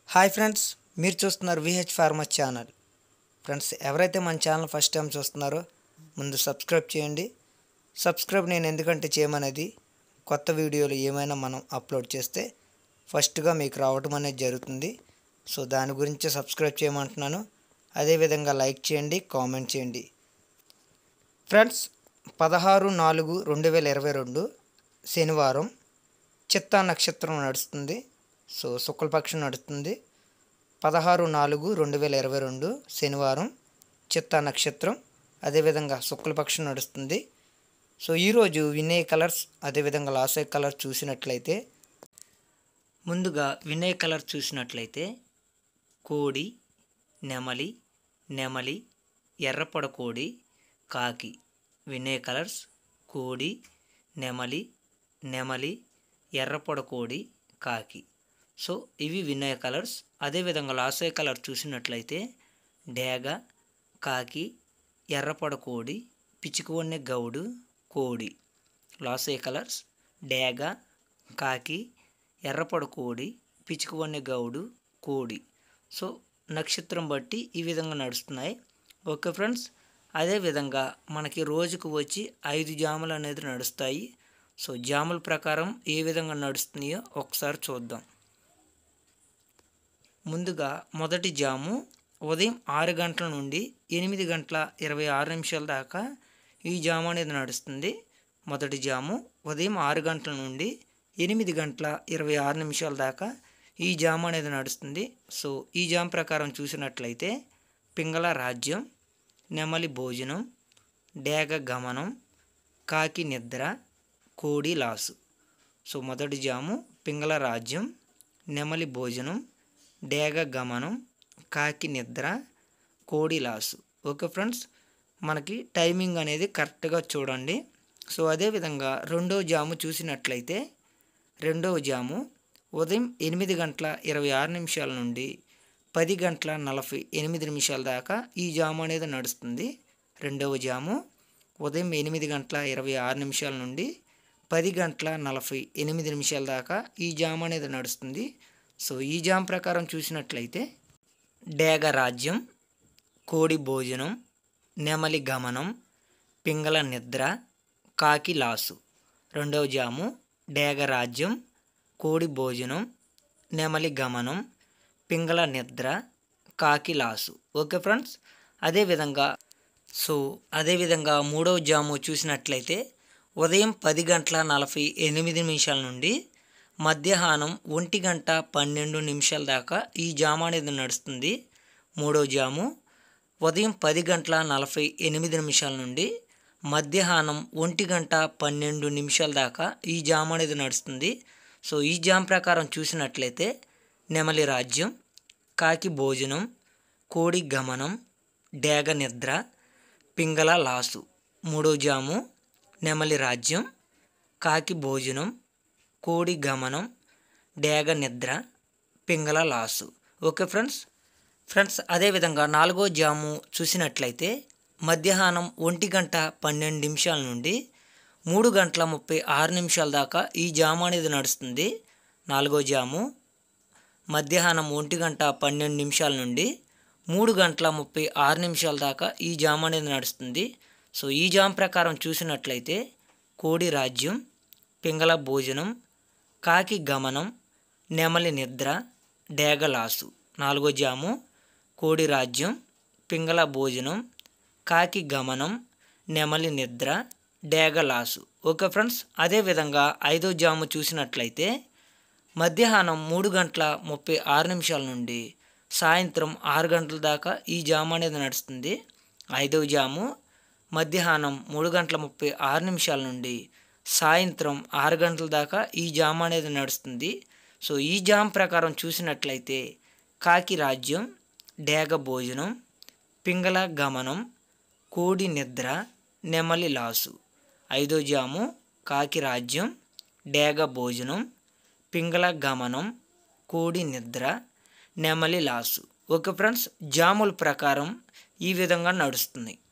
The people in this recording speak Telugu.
హాయ్ ఫ్రెండ్స్ మీరు చూస్తున్నారు విహెచ్ ఫార్మర్ ఛానల్ ఫ్రెండ్స్ ఎవరైతే మన ఛానల్ ఫస్ట్ టైం చూస్తున్నారో ముందు సబ్స్క్రైబ్ చేయండి సబ్స్క్రైబ్ నేను ఎందుకంటే చేయమనేది కొత్త వీడియోలు ఏమైనా మనం అప్లోడ్ చేస్తే ఫస్ట్గా మీకు రావటం అనేది జరుగుతుంది సో దాని గురించి సబ్స్క్రైబ్ చేయమంటున్నాను అదేవిధంగా లైక్ చేయండి కామెంట్ చేయండి ఫ్రెండ్స్ పదహారు నాలుగు రెండు వేల ఇరవై రెండు శనివారం చిత్తా నక్షత్రం నడుస్తుంది సో శుక్లపక్షం నడుస్తుంది పదహారు నాలుగు రెండు వేల ఇరవై రెండు శనివారం చిత్తా నక్షత్రం అదేవిధంగా శుక్లపక్షం నడుస్తుంది సో ఈరోజు వినయ్ కలర్స్ అదేవిధంగా లాసే కలర్ చూసినట్లయితే ముందుగా వినయ్ కలర్ చూసినట్లయితే కోడి నెమలి నెమలి ఎర్రపొడ కోడి కాకి వినయ్ కలర్స్ కోడి నెమలి నెమలి ఎర్రపొడ కోడి కాకి సో ఇవి వినయ్ కలర్స్ అదేవిధంగా లాసే కలర్ చూసినట్లయితే డేగ కాకి ఎర్రపొడ కోడి పిచ్చుకువన్నె గౌడు కోడి లాసే కలర్స్ డేగ కాకి ఎర్రపొడ కోడి పిచ్చుకువన్నె గౌడు కోడి సో నక్షత్రం బట్టి ఈ విధంగా నడుస్తున్నాయి ఓకే ఫ్రెండ్స్ అదేవిధంగా మనకి రోజుకు వచ్చి ఐదు జాములు అనేది నడుస్తాయి సో జాముల ప్రకారం ఏ విధంగా నడుస్తున్నాయో ఒకసారి చూద్దాం ముందుగా మొదటి జాము ఉదయం ఆరు గంటల నుండి ఎనిమిది గంటల ఇరవై ఆరు నిమిషాల దాకా ఈ జాము అనేది నడుస్తుంది మొదటి జాము ఉదయం ఆరు గంటల నుండి ఎనిమిది గంటల ఇరవై ఆరు నిమిషాల దాకా ఈ జాము అనేది నడుస్తుంది సో ఈ జామ్ ప్రకారం చూసినట్లయితే పింగళ రాజ్యం నెమలి భోజనం డేగ గమనం కాకి నిద్ర కోడి లాసు సో మొదటి జాము పింగళ రాజ్యం నెమలి భోజనం డేగ గమనం కాకి నిద్ర కోడి లాసు ఓకే ఫ్రెండ్స్ మనకి టైమింగ్ అనేది కరెక్ట్గా చూడండి సో అదేవిధంగా రెండో జాము చూసినట్లయితే రెండవ జాము ఉదయం ఎనిమిది గంటల ఇరవై ఆరు నిమిషాల నుండి పది గంటల నలభై ఎనిమిది నిమిషాల దాకా ఈ జాము అనేది నడుస్తుంది రెండవ జాము ఉదయం ఎనిమిది గంటల ఇరవై ఆరు నిమిషాల నుండి పది గంటల నలభై ఎనిమిది నిమిషాల దాకా ఈ జామ్ అనేది నడుస్తుంది సో ఈ జామ్ ప్రకారం చూసినట్లయితే డేగ రాజ్యం కోడి భోజనం నెమలి గమనం పింగళ నిద్ర కాకి లాసు రెండవ జాము డేగ రాజ్యం కోడి భోజనం నెమలి గమనం పింగళ నిద్ర కాకి లాసు ఓకే ఫ్రెండ్స్ అదేవిధంగా సో అదేవిధంగా మూడవ జాము చూసినట్లయితే ఉదయం పది గంటల నలభై ఎనిమిది నిమిషాల నుండి మధ్యాహ్నం ఒంటి గంట పన్నెండు నిమిషాల దాకా ఈ జాము అనేది నడుస్తుంది మూడో జాము ఉదయం పది గంటల నలభై ఎనిమిది నిమిషాల నుండి మధ్యాహ్నం ఒంటి గంట పన్నెండు నిమిషాల దాకా ఈ జాము అనేది నడుస్తుంది సో ఈ జామ్ ప్రకారం చూసినట్లయితే నెమలి రాజ్యం కాకి భోజనం కోడి గమనం డేగ నిద్ర పింగళ లాసు మూడో జాము నెమలి రాజ్యం కాకి భోజనం కోడి గమనం డేగ నిద్ర పింగళ లాసు ఓకే ఫ్రెండ్స్ ఫ్రెండ్స్ అదేవిధంగా నాలుగో జాము చూసినట్లయితే మధ్యాహ్నం ఒంటి గంట పన్నెండు నిమిషాల నుండి మూడు గంటల ముప్పై ఆరు నిమిషాల దాకా ఈ జాము అనేది నడుస్తుంది నాలుగో జాము మధ్యాహ్నం ఒంటి గంట పన్నెండు నిమిషాల నుండి మూడు గంటల ముప్పై ఆరు నిమిషాల దాకా ఈ జామ్ అనేది నడుస్తుంది సో ఈ జామ్ ప్రకారం చూసినట్లయితే కోడి రాజ్యం పింగళ భోజనం కాకి గమనం నెమలి నిద్ర డేగలాసు నాలుగో జాము కోడి రాజ్యం పింగళ భోజనం కాకి గమనం నెమలి నిద్ర డేగలాసు ఓకే ఫ్రెండ్స్ అదేవిధంగా ఐదో జాము చూసినట్లయితే మధ్యాహ్నం మూడు గంటల ముప్పై ఆరు నిమిషాల నుండి సాయంత్రం ఆరు గంటల దాకా ఈ జాము అనేది నడుస్తుంది ఐదవ జాము మధ్యాహ్నం మూడు గంటల ముప్పై ఆరు నిమిషాల నుండి సాయంత్రం ఆరు గంటల దాకా ఈ జాము అనేది నడుస్తుంది సో ఈ జామ్ ప్రకారం చూసినట్లయితే కాకి రాజ్యం డేగ భోజనం పింగళ గమనం కోడి నిద్ర నెమలి లాసు ఐదో జాము కాకి రాజ్యం డేగ భోజనం పింగళ గమనం కోడి నిద్ర నెమలి లాసు ఓకే ఫ్రెండ్స్ జాముల ప్రకారం ఈ విధంగా నడుస్తుంది